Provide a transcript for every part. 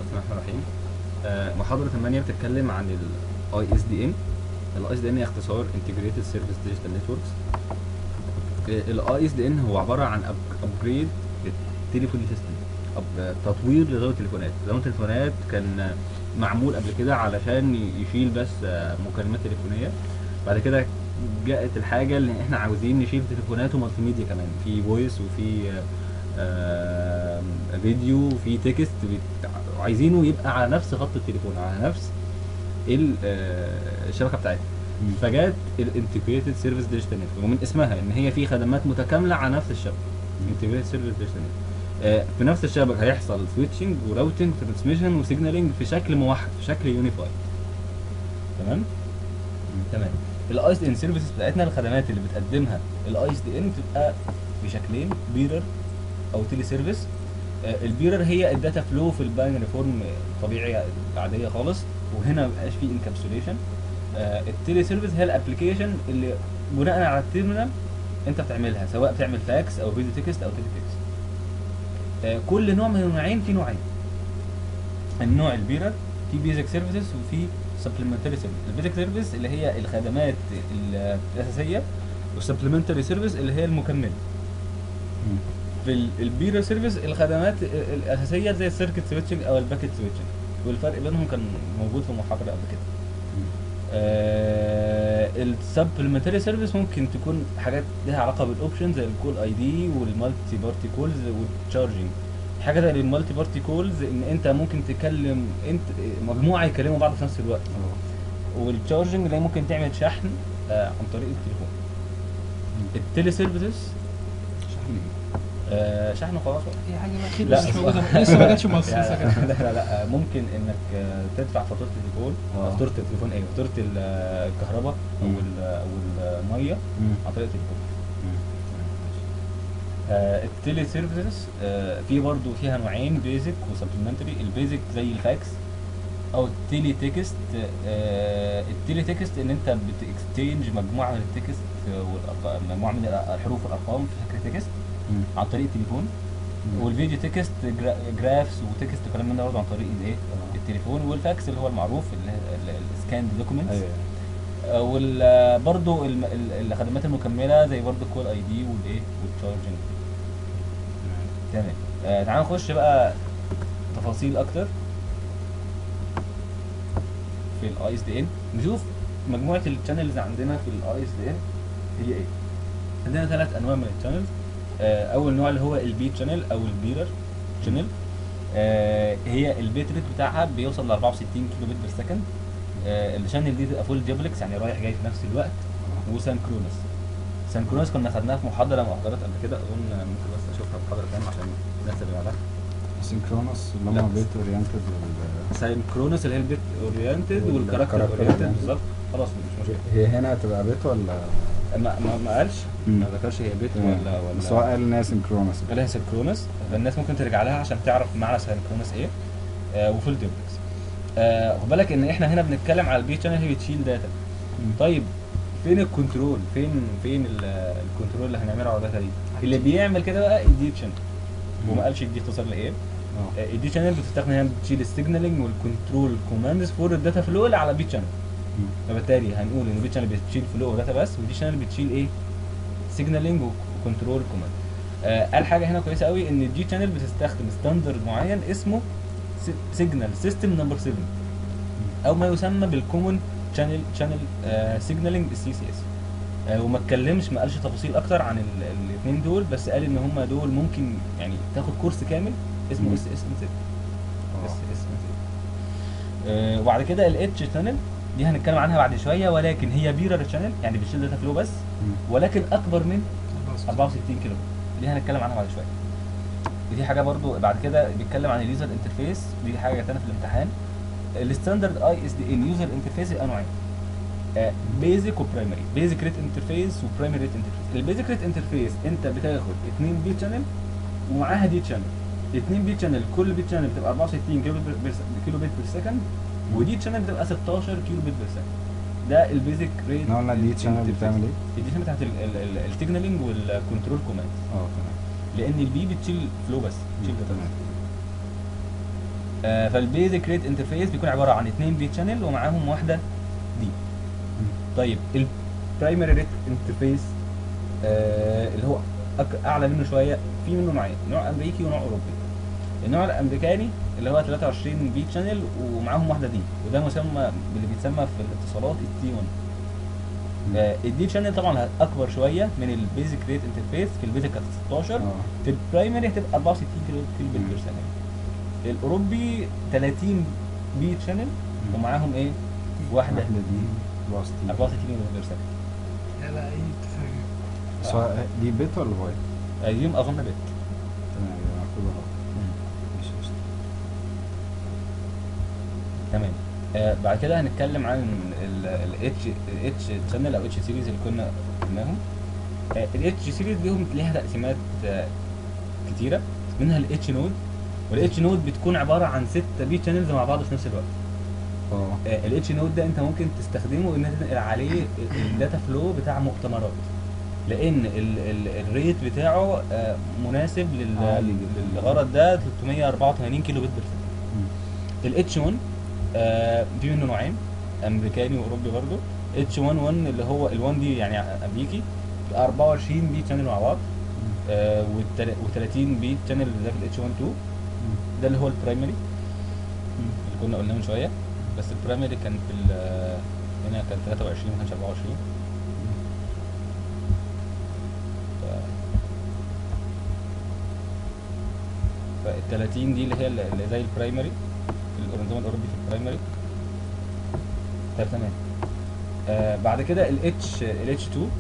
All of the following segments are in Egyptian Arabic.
بسم الله الرحمن الرحيم آه، محاضرة 8 بتتكلم عن ال ISDN ال ISDN اختصار Integrated Service Digital Networks ال ISDN هو عبارة عن upgrade للتليفون سيستم تطوير لنظام التليفونات نظام التليفونات كان معمول قبل كده علشان يشيل بس آه، مكالمات تليفونية بعد كده جاءت الحاجة اللي احنا عاوزين نشيل تليفونات ومالتي ميديا كمان في فويس وفي آه، آه، فيديو وفي تكست بت- عايزينه يبقى على نفس خط التليفون على نفس ال- آه، الشبكه بتاعتنا فجت الانتجريتد سيرفيس ديجيتال نتورك ومن اسمها ان هي في خدمات متكامله على نفس الشبكه انتجريتد سيرفيس ديجيتال نتورك في نفس الشبكه هيحصل سويتشنج وراوتنج ترانسميشن وسيجنالينج في شكل موحد في شكل يونيفايد تمام تمام الاي اس دي ان سيرفيسز بتاعتنا الخدمات اللي بتقدمها الاي اس دي ان بتبقى بشكلين بيرر او تيلي سيرفيس آه، البيرر هي الداتا فلو في الباينري فورم طبيعي عاديه خالص وهنا ما بيبقاش فيه انكابسوليشن التيلي سيرفيس هي الابلكيشن اللي بناء على التيرمينال انت بتعملها سواء بتعمل فاكس او فيديو تكست او تيلي تكست آه، كل نوع من النوعين في نوعين النوع البيرر في بيزك سيرفيسز وفي سبلمنتري سيرفيس البيزك سيرفيس اللي هي الخدمات ال- الاساسيه والسبلمنتري سيرفيس اللي هي المكمله في ال- البيرر سيرفيس الخدمات ال- الاساسيه زي السيركت سويتشنج او الباكيت سويتشنج والفرق بينهم كان موجود في محاضره قبل كده آه السبلمنتري سيرفيس ممكن تكون حاجات لها علاقه بالاوبشن زي الكول اي دي والمالتي بارتي كولز والتشارجنج حاجه زي المالتي بارتي كولز ان انت ممكن تكلم انت مجموعه يكلموا بعض في نفس الوقت والتشارجنج اللي هي ممكن تعمل شحن آه عن طريق التليفون التلي سيرفيسز آه شحن خلاص بقى. هي حاجه بقى اكيد لا، مش أصل- موجوده لسه ما جاتش مصر لسه يعني جاتش. لا لا لا ممكن انك آه، تدفع فاتوره التليفون آه. فاتوره التليفون ايه فاتوره ال- الكهرباء او مم. ال- او الميه عن طريق التليفون آه التيلي سيرفيسز آه في برضو فيها نوعين بيزك وسبلمنتري البيزك زي الفاكس او التيلي تكست آه التيلي تكست ان انت بتكستنج مجموعه من التكست والارقام مجموعه من الحروف والارقام في شكل تكست عن طريق التليفون والفيديو تكست جرا- جرافس وتكست وكلام من ده برضه عن طريق الايه التليفون والفاكس اللي هو المعروف اللي هي السكان دوكيومنتس ايوه وبرضه الخدمات المكمله زي برضه الكول اي دي والايه والتشارجنج تمام آه تعال نخش بقى تفاصيل اكتر في الاي اس دي ان نشوف مجموعه الشانلز عندنا في الاي اس دي ان هي ايه عندنا ثلاث انواع من الشانلز آه اول نوع اللي هو البي شانل او البيرر شانل آه هي البيت ريت بتاعها بيوصل ل 64 كيلو بت بير سكند آه الشانل دي تبقى فول ديبلكس يعني رايح جاي في نفس الوقت وسانكرونس سانكرونس كنا خدناها في محاضره من المحاضرات قبل كده اظن ممكن بس اشوفها محاضره ثانيه عشان الناس اللي بعدها سينكرونس اللي لا. هم بيت اورينتد ساينكرونس اللي هي البيت اورينتد والكاركتر والكاركتر اورينتد oriented. بالظبط خلاص مش مشكله هي هنا هتبقى بيت ولا ما ما, ما قالش مم. ما ذكرش هي بيت ولا ولا بس هو قال ان هي سينكرونس لها سينكرونس الناس ممكن ترجع لها عشان تعرف معنى سينكرونس ايه آه وفول ديبلكس آه خد بالك ان احنا هنا بنتكلم على البي شانل هي بتشيل داتا طيب فين الكنترول فين فين ال- الكنترول اللي هنعمله على الداتا دي اللي بيعمل كده بقى الدي شانل وما قالش الدي اختصار لايه اه آه، الدي شانل بتستخدم هنا بتشيل السيجنالينج والكنترول كوماندز فور الداتا فلو اللي على بي شانل مم. فبالتالي هنقول ان البي شانل بتشيل فلو وداتا بس والدي شانل بتشيل ايه سيجنالينج وكنترول كوماند آه قال حاجه هنا كويسه قوي ان الدي شانل بتستخدم ستاندرد معين اسمه سيجنال سيستم نمبر 7 او ما يسمى بالكومون شانل شانل سيجنالينج السي سي اس وما اتكلمش ما قالش تفاصيل اكتر عن الاثنين دول بس قال ان هم دول ممكن يعني تاخد كورس كامل اسمه مم. اس اس ام 6 اس اه. اس ام 6 وبعد كده الاتش شانل دي هنتكلم عنها بعد شويه ولكن هي بيرر شانل يعني بتشيل داتا فلو بس مم. ولكن اكبر من 64 كيلو دي هنتكلم عنها بعد شويه ودي حاجه برضو بعد كده بيتكلم عن اليوزر انترفيس دي حاجه جاتنا في الامتحان الستاندرد اي اس دي ان يوزر انترفيس يبقى نوعين بيزك وبرايمري بيزك ريت انترفيس وبرايمري ريت انترفيس البيزك ريت انترفيس انت بتاخد 2 بي شانل ومعاها دي شانل 2 بي شانل كل بي شانل بتبقى 64 كيلو بت بير كيلو بت بير سكند ودي شانل بتبقى 16 كيلو بت بير سكند ده البيزك ريت احنا قلنا دي شانل بتعمل ايه؟ الدي شانل بتاعت السيجنالينج والكنترول كوماند اه تمام لان البي بتشيل فلو بس بتشيل داتا تمام آه فالبيزك ريت انترفيس بيكون عباره عن اتنين بي شانل ومعاهم واحده دي طيب البرايمري ريت انترفيس آه اللي هو أك- اعلى منه شويه في منه نوعين نوع امريكي ونوع اوروبي النوع الامريكاني اللي هو 23 بي شانل ومعاهم واحده دي وده مسمى اللي بيتسمى في الاتصالات التي 1 آه، الدي شانل طبعا اكبر شويه من البيزك ريت انترفيس في البيزك كانت 16 اه في البرايمري هتبقى 64 كيلو كيلو بيت بير ثانيه الاوروبي 30 بي شانل ومعاهم ايه واحده واحدة دي بلس تي 64 كيلو بيت بير ثانيه لا لا اي اتفاق سواء دي بت ولا بايت؟ ايوم اظن بت تمام يبقى المفروض اهو ماشي قشطة. تمام آه بعد كده هنتكلم عن الاتش الاتش شانل او اتش سيريز اللي كنا قلناهم الاتش سيريز ليهم ليها تقسيمات آه كتيره منها الاتش نود والاتش نود بتكون عباره عن ست بي شانلز مع بعض في نفس الوقت اه الاتش نود ده انت ممكن تستخدمه ان انت تنقل عليه الداتا فلو بتاع مؤتمرات لان ال ال الريت بتاعه آه، مناسب لل- عالي جدا. للغرض ده 384 كيلو بت بير ثانيه الاتش 1 آه في منه نوعين امريكاني واوروبي برضو اتش 1 1 اللي هو ال1 دي يعني امريكي 24 بي شانل مع بعض آه و30 بي شانل ده في الاتش 1 2 ده اللي هو البرايمري اللي كنا قلناه من شويه بس البرايمري كان في ال- هنا كان 23 ما كانش 24 فال 30 دي اللي هي اللي اللي زي البرايمري النظام الاوروبي في البرايمري طيب تمام آه بعد كده الاتش الاتش 2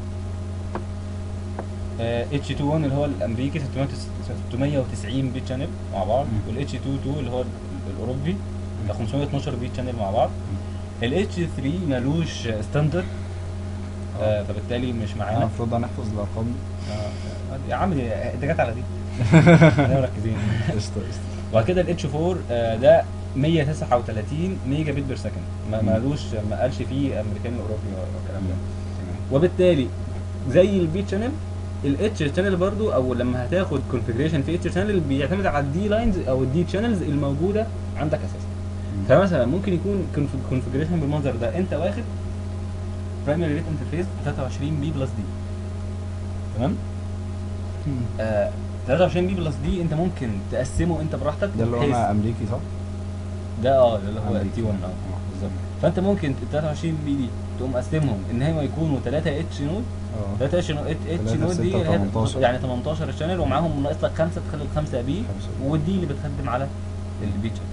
اتش 2 1 اللي هو الامريكي 690 بيت شانل مع بعض مم. والاتش 2 2 اللي هو ال- الاوروبي ده 512 بيت شانل مع بعض الاتش 3 ملوش ستاندرد آه فبالتالي مش احنا معانا المفروض هنحفظ الارقام دي آه، يا عم دي- انت جت على دي احنا مركزين قشطة قشطة وبعد كده الاتش 4 آه، ده 139 ميجا بت بير سكند ما مم. مالوش ما قالش فيه امريكاني واوروبي والكلام ده تمام وبالتالي زي البي شانل الاتش شانل برضو او لما هتاخد كونفجريشن في اتش شانل بيعتمد على الدي لاينز او الدي شانلز الموجوده عندك اساسا فمثلا ممكن يكون كونفجريشن بالمنظر ده انت واخد برايمري ريت انترفيس 23 بي بلس دي تمام آه 23 بي بلس دي انت ممكن تقسمه انت براحتك ده اللي هو بحيث- انا امريكي صح؟ ده اه ده اللي هو أمريكي. التي 1 اه بالظبط فانت ممكن ال 23 بي دي تقوم مقسمهم ان هم يكونوا 3 اتش نود اه 3 اتش نود اتش تلاتة، نود دي ستة، اللي هي 18. يعني 18 شانل ومعاهم ناقص لك خمسه تخلي الخمسه بي خمسة. ودي اللي بتخدم على البي شانل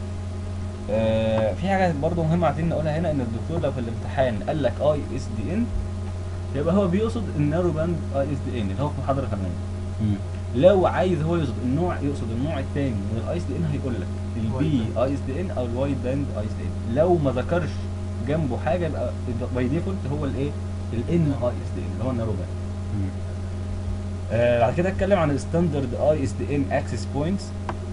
آه في حاجه برضو مهمه عايزين نقولها هنا ان الدكتور لو في الامتحان قال لك اي اس دي ان يبقى هو بيقصد النارو باند اي اس دي ان اللي هو في محاضره فنيه مم. لو عايز هو يقصد النوع يقصد النوع الثاني من الاي اس دي ان هيقول لك البي اي اس دي ان او الوايد باند اي اس دي ان لو ما ذكرش جنبه حاجه يبقى باي ديفولت هو الايه الان اي اس دي ان اللي هو النارو باند مم. آه بعد كده اتكلم عن الستاندرد اي اس دي ان اكسس بوينتس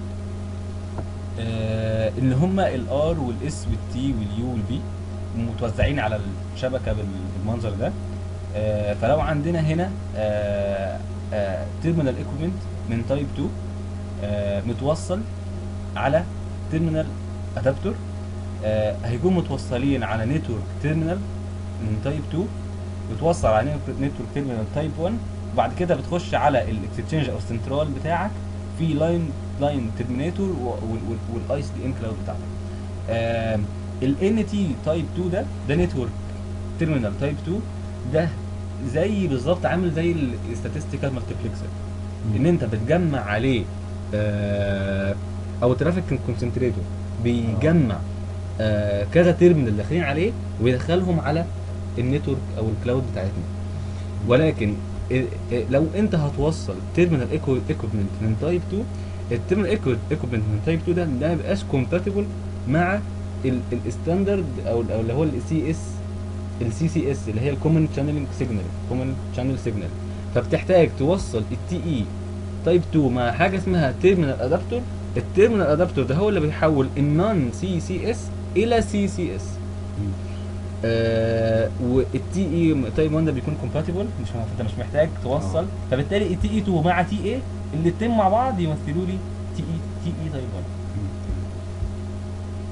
اللي هم الار والاس والتي واليو والبي متوزعين على الشبكه بال- بالمنظر ده آه فلو عندنا هنا تيرمينال ايكويبمنت من تايب 2 آه متوصل على تيرمينال ادابتور آه هيكون متوصلين على نتورك تيرمينال من تايب 2 بتوصل على نتورك تيرمينال تايب 1 وبعد كده بتخش على الاكستشينج او السنترال بتاعك في لاين لاين ترمينيتور والاي اس دي ان كلاود بتاعتك الان تي تايب 2 ده ده نتورك تيرمينال تايب 2 ده زي بالظبط عامل زي الاستاتستيكال مالتيبلكسر ان انت بتجمع عليه آه او ترافيك كونسنتريتور بيجمع آه كذا تيرمينال داخلين عليه ويدخلهم على النتورك او الكلاود بتاعتنا ولكن ال- ال- لو انت هتوصل تيرمينال ايكويبمنت من تايب 2 التيرمينال ايكويبمنت من تايب 2 ده ده ما بيبقاش كومباتبل مع الستاندرد او او اللي هو السي اس السي سي اس اللي هي الكومن شانلنج سيجنال كومن شانل سيجنال فبتحتاج توصل التي اي تايب 2 مع حاجه اسمها تيرمينال ادابتور التيرمينال ادابتور ده هو اللي بيحول النون سي سي اس الى سي سي اس مم. آه والتي اي تايب 1 ده بيكون كومباتبل مش انت مش محتاج توصل آه. فبالتالي التي اي 2 مع تي اي الاثنين مع بعض يمثلوا لي تي اي تي اي تايب 1 مم.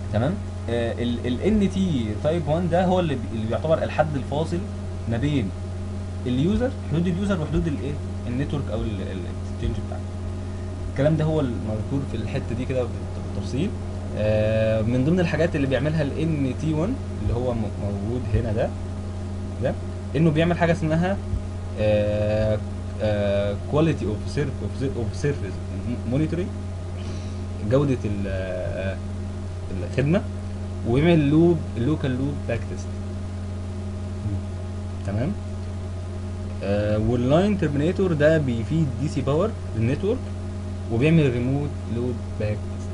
تمام ال ان تي تايب 1 ده هو اللي بي- اللي بيعتبر الحد الفاصل ما بين اليوزر حدود اليوزر وحدود الايه النتورك او الاكسشينج بتاعته الكلام ده هو المذكور في الحته دي كده بالتفصيل آه، من ضمن الحاجات اللي بيعملها ال ان تي 1 اللي هو م- موجود هنا ده ده انه بيعمل حاجه اسمها كواليتي اوف اوف سيرفيس مونيتورنج جوده ال- آه، الخدمه ويعمل لوب اللوكال لوب باك تيست تمام آه واللاين ترمينيتور ده بيفيد دي سي باور للنتورك وبيعمل ريموت لود باك تيست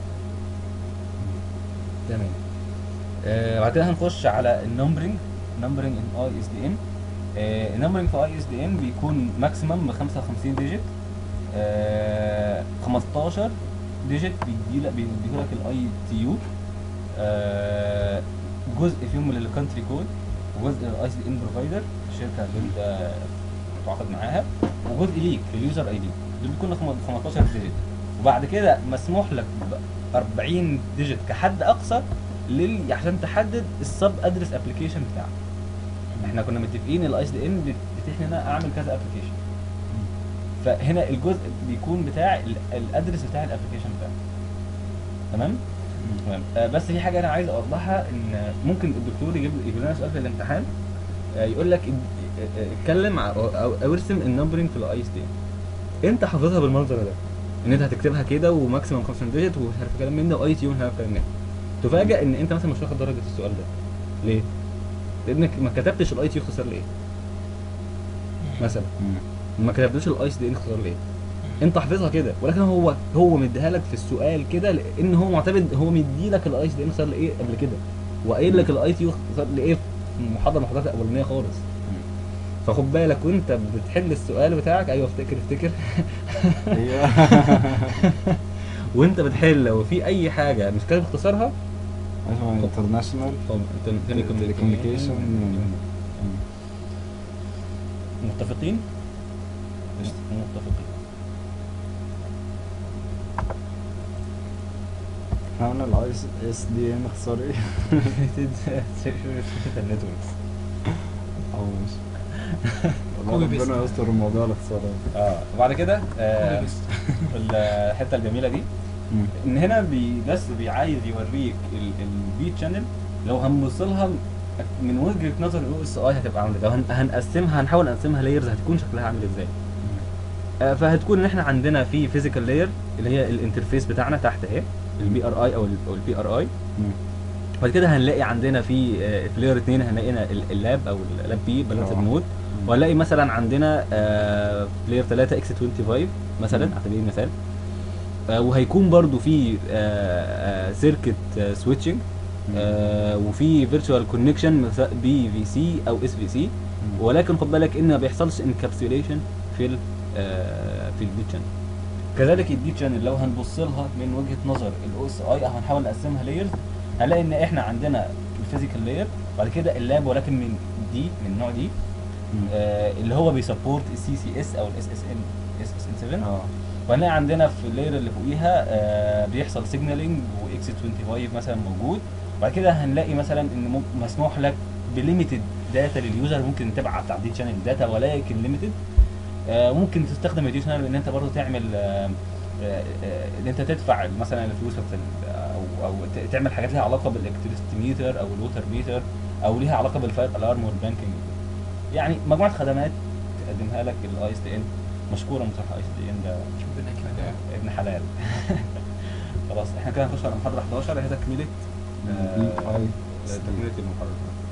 تمام آه بعد كده هنخش على النمبرنج نمبرنج ان اي اس دي ان النمبرنج في اي اس دي ان بيكون ماكسيمم ب 55 ديجيت آه 15 ديجيت بيديلك بيديهولك الاي تي يو آه، جزء فيهم من الكونتري كود وجزء للاي سي ان بروفايدر الشركه اللي انت متعاقد معاها وجزء ليك لليوزر اي دي دول بيكونوا خم- 15 ديجيت وبعد كده مسموح لك ب 40 ديجيت كحد اقصى لل عشان تحدد السب ادرس ابلكيشن بتاعك احنا كنا متفقين الاي اس دي ان بتتيح لي ان انا اعمل كذا ابلكيشن فهنا الجزء بيكون بتاع ال- الادرس بتاع الابلكيشن بتاعك تمام تمام آه، بس في حاجه انا عايز اوضحها ان ممكن الدكتور يجيب يجيب لنا سؤال في الامتحان آه، يقول لك اد- آه، آه، اتكلم ع- او او أو ارسم النمبرنج في الاي اس دي انت حافظها بالمنظر ده ان انت هتكتبها كده وماكسيمم 5 ديجيت ومش عارف كلام من ده واي تي ومش عارف كلام من ده تفاجئ ان انت مثلا مش واخد درجه السؤال ده ليه؟ لانك ما كتبتش الاي تي اختصار ليه مثلا ما كتبتش الاي اس دي ان اختصار ليه انت حافظها كده ولكن هو هو مديها لك في السؤال كده لان هو معتمد هو مدي لك الاي اس دي ان اختصار لايه قبل كده وقايل لك الاي تي اختصار لايه في محاضره من المحاضرات الاولانيه خالص فخد بالك وانت بتحل السؤال بتاعك ايوه افتكر افتكر ايوه وانت بتحل لو في اي حاجه مش كاتب اختصارها اسمه انترناشونال تيليكوميونيكيشن متفقين؟ قشطة. متفقين احنا قلنا الاي اس دي ان اختصار ايه؟ النتوركس او مش كوبي والله بيست. ربنا يستر الموضوع الاختصار ده اه وبعد كده آه كوبي بيست. الحته الجميله دي ان هنا بي بس بيعايز يوريك البي تشانل لو هنبص لها من وجهه نظر الاو اس اي هتبقى عامله ازاي هن- هنقسمها هنحاول نقسمها لايرز هتكون شكلها عامل ازاي آه، فهتكون ان احنا عندنا في فيزيكال لاير اللي هي الانترفيس بتاعنا تحت اهي البي ار اي او البي ار اي بعد كده هنلاقي عندنا في آه، في لاير 2 هنلاقينا ال- اللاب او اللاب بي بالانسد آه. مود وهنلاقي مثلا عندنا آه، في لاير 3 اكس 25 مثلا مم. على سبيل المثال آه، وهيكون برضو في سيركت سويتشنج وفي فيرتشوال كونكشن بي في سي او اس في سي ولكن خد بالك ان ما بيحصلش انكابسوليشن في ال آه، في الدي تشانل كذلك الدي تشانل لو هنبص لها من وجهه نظر الاو اس اي او هنحاول نقسمها لايرز هنلاقي ان احنا عندنا الفيزيكال لاير بعد كده اللاب ولكن من دي من النوع دي آه، اللي هو بيسبورت السي سي اس او الاس اس ان اس اس ان 7 اه وهنلاقي عندنا في اللاير اللي فوقيها آه، بيحصل سيجنالينج واكس 25 مثلا موجود وبعد كده هنلاقي مثلا ان مم- مسموح لك بليميتد داتا لليوزر ممكن تبعت على الدي شانل داتا ولكن ليميتد ممكن تستخدم الدي شانل ان انت برضه تعمل آه، آه، آه، ان انت تدفع مثلا الفلوس في ال- او او ت- تعمل حاجات ليها علاقه بالالكتريستي ميتر او الووتر ميتر او ليها علاقه بالفاير الارم والبانكينج يعني مجموعه خدمات تقدمها لك الاي اس دي ان مشكورا بصراحه اي اس دي ان ده ربنا يكرمك ابن حلال خلاص احنا كده هنخش على محاضره 11 هي تكمله آه، BI. تكمله المحاضره